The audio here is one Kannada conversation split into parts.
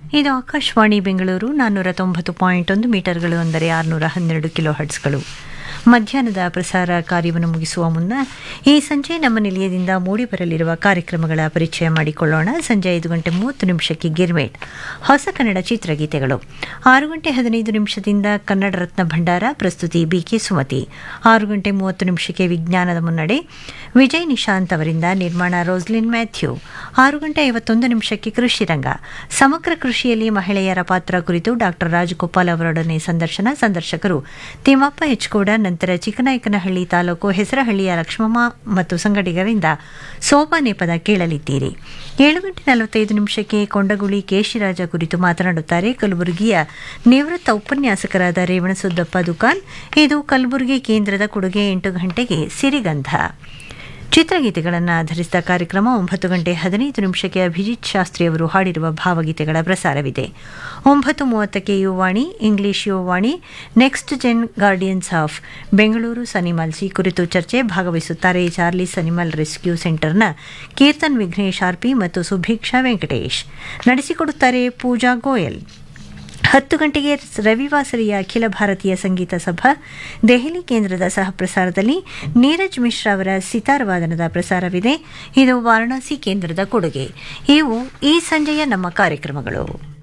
ಇದು ಆಕಾಶವಾಣಿ ಬೆಂಗಳೂರು ನಾನ್ನೂರ ತೊಂಬತ್ತು ಪಾಯಿಂಟ್ ಒಂದು ಮೀಟರ್ಗಳು ಅಂದರೆ ಆರುನೂರ ಹನ್ನೆರಡು ಕಿಲೋ ಹರ್ಟ್ಸ್ಗಳು ಮಧ್ಯಾಹ್ನದ ಪ್ರಸಾರ ಕಾರ್ಯವನ್ನು ಮುಗಿಸುವ ಮುನ್ನ ಈ ಸಂಜೆ ನಮ್ಮ ನಿಲಯದಿಂದ ಮೂಡಿಬರಲಿರುವ ಕಾರ್ಯಕ್ರಮಗಳ ಪರಿಚಯ ಮಾಡಿಕೊಳ್ಳೋಣ ಸಂಜೆ ಐದು ಗಂಟೆ ಮೂವತ್ತು ನಿಮಿಷಕ್ಕೆ ಗಿರ್ಮೇಟ್ ಹೊಸ ಕನ್ನಡ ಚಿತ್ರಗೀತೆಗಳು ಆರು ಗಂಟೆ ಹದಿನೈದು ನಿಮಿಷದಿಂದ ಕನ್ನಡ ರತ್ನ ಭಂಡಾರ ಪ್ರಸ್ತುತಿ ಬಿಕೆ ಸುಮತಿ ಆರು ಗಂಟೆ ಮೂವತ್ತು ನಿಮಿಷಕ್ಕೆ ವಿಜ್ಞಾನದ ಮುನ್ನಡೆ ವಿಜಯ್ ನಿಶಾಂತ್ ಅವರಿಂದ ನಿರ್ಮಾಣ ರೋಸ್ಲಿನ್ ಮ್ಯಾಥ್ಯೂ ಆರು ಗಂಟೆ ಐವತ್ತೊಂದು ನಿಮಿಷಕ್ಕೆ ಕೃಷಿ ರಂಗ ಸಮಗ್ರ ಕೃಷಿಯಲ್ಲಿ ಮಹಿಳೆಯರ ಪಾತ್ರ ಕುರಿತು ಡಾಕ್ಟರ್ ರಾಜಗೋಪಾಲ್ ಅವರೊಡನೆ ಸಂದರ್ಶನ ಸಂದರ್ಶಕರು ತಿಮ್ಮಪ್ಪ ಹೆಚ್ಕೋಡ ನಂತರ ಚಿಕ್ಕನಾಯಕನಹಳ್ಳಿ ತಾಲೂಕು ಹೆಸರಹಳ್ಳಿಯ ಲಕ್ಷ್ಮಮ್ಮ ಮತ್ತು ಸಂಗಡಿಗರಿಂದ ಸೋಪಾನೆ ಪದ ಕೇಳಲಿದ್ದೀರಿ ಏಳು ಗಂಟೆ ನಲವತ್ತೈದು ನಿಮಿಷಕ್ಕೆ ಕೊಂಡಗುಳಿ ಕೇಶಿರಾಜ ಕುರಿತು ಮಾತನಾಡುತ್ತಾರೆ ಕಲಬುರಗಿಯ ನಿವೃತ್ತ ಉಪನ್ಯಾಸಕರಾದ ರೇವಣಸುದ್ದಪ್ಪ ದುಕಾನ್ ಇದು ಕಲಬುರಗಿ ಕೇಂದ್ರದ ಕೊಡುಗೆ ಎಂಟು ಗಂಟೆಗೆ ಸಿರಿಗಂಧ ಚಿತ್ರಗೀತೆಗಳನ್ನು ಆಧರಿಸಿದ ಕಾರ್ಯಕ್ರಮ ಒಂಬತ್ತು ಗಂಟೆ ಹದಿನೈದು ನಿಮಿಷಕ್ಕೆ ಅಭಿಜಿತ್ ಶಾಸ್ತ್ರಿ ಅವರು ಹಾಡಿರುವ ಭಾವಗೀತೆಗಳ ಪ್ರಸಾರವಿದೆ ಒಂಬತ್ತು ಮೂವತ್ತಕ್ಕೆ Yuvani English Yuvani next gen guardians of Bengaluru animals ಈ ಕುರಿತು ಚರ್ಚೆ ಭಾಗವಹಿಸುತ್ತಾರೆ ಚಾರ್ಲಿ ಸನಿಮಲ್ ರೆಸ್ಕ್ಯೂ ಸೆಂಟರ್ನ ಕೀರ್ತನ್ ವಿಘ್ನೇಶ್ ಆರ್ಪಿ ಮತ್ತು ಸುಭೀಕ್ಷಾ ವೆಂಕಟೇಶ್ ನಡೆಸಿಕೊಡುತ್ತಾರೆ ಪೂಜಾ ಗೋಯಲ್ ಹತ್ತು ಗಂಟೆಗೆ ರವಿವಾಸರಿಯ ಅಖಿಲ ಭಾರತೀಯ ಸಂಗೀತ ಸಭಾ ದೆಹಲಿ ಕೇಂದ್ರದ ಸಹ ಪ್ರಸಾರದಲ್ಲಿ ನೀರಜ್ ಮಿಶ್ರಾ ಅವರ ಸಿತಾರ್ ವಾದನದ ಪ್ರಸಾರವಿದೆ ಇದು ವಾರಣಾಸಿ ಕೇಂದ್ರದ ಕೊಡುಗೆ ಇವು ಈ ಸಂಜೆಯ ನಮ್ಮ ಕಾರ್ಯಕ್ರಮಗಳು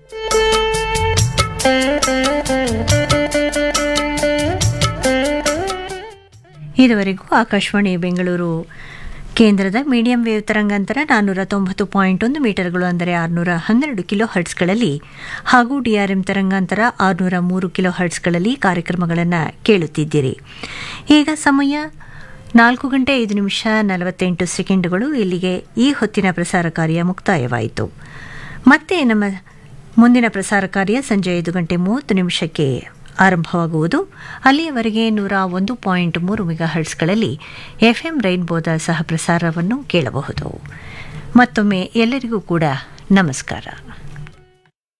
ಇದುವರೆಗೂ ಆಕಾಶವಾಣಿ ಬೆಂಗಳೂರು ಕೇಂದ್ರದ ಮೀಡಿಯಂ ವೇವ್ ತರಂಗಾಂತರ ನಾನ್ನೂರ ತೊಂಬತ್ತು ಪಾಯಿಂಟ್ ಒಂದು ಮೀಟರ್ಗಳು ಅಂದರೆ ಆರುನೂರ ಹನ್ನೆರಡು ಕಿಲೋ ಹರ್ಟ್ಸ್ಗಳಲ್ಲಿ ಹಾಗೂ ಡಿಆರ್ಎಂ ತರಂಗಾಂತರ ಆರುನೂರ ಮೂರು ಕಿಲೋ ಹರ್ಟ್ಸ್ಗಳಲ್ಲಿ ಕಾರ್ಯಕ್ರಮಗಳನ್ನು ಕೇಳುತ್ತಿದ್ದೀರಿ ಈಗ ಸಮಯ ನಾಲ್ಕು ಗಂಟೆ ಐದು ನಿಮಿಷ ನಲವತ್ತೆಂಟು ಸೆಕೆಂಡುಗಳು ಇಲ್ಲಿಗೆ ಈ ಹೊತ್ತಿನ ಪ್ರಸಾರ ಕಾರ್ಯ ಮುಕ್ತಾಯವಾಯಿತು ಮತ್ತೆ ನಮ್ಮ ಮುಂದಿನ ಪ್ರಸಾರ ಕಾರ್ಯ ಸಂಜೆ ಐದು ಗಂಟೆ ಮೂವತ್ತು ನಿಮಿಷಕ್ಕೆ ಆರಂಭವಾಗುವುದು ಅಲ್ಲಿಯವರೆಗೆ ನೂರ ಒಂದು ಪಾಯಿಂಟ್ ಮೂರು ಮೆಗಾ ಹರ್ಟ್ಸ್ಗಳಲ್ಲಿ ಎಫ್ಎಂ ರೈನ್ಬೋದ ಸಹ ಪ್ರಸಾರವನ್ನು ಕೇಳಬಹುದು ಮತ್ತೊಮ್ಮೆ ಎಲ್ಲರಿಗೂ ಕೂಡ ನಮಸ್ಕಾರ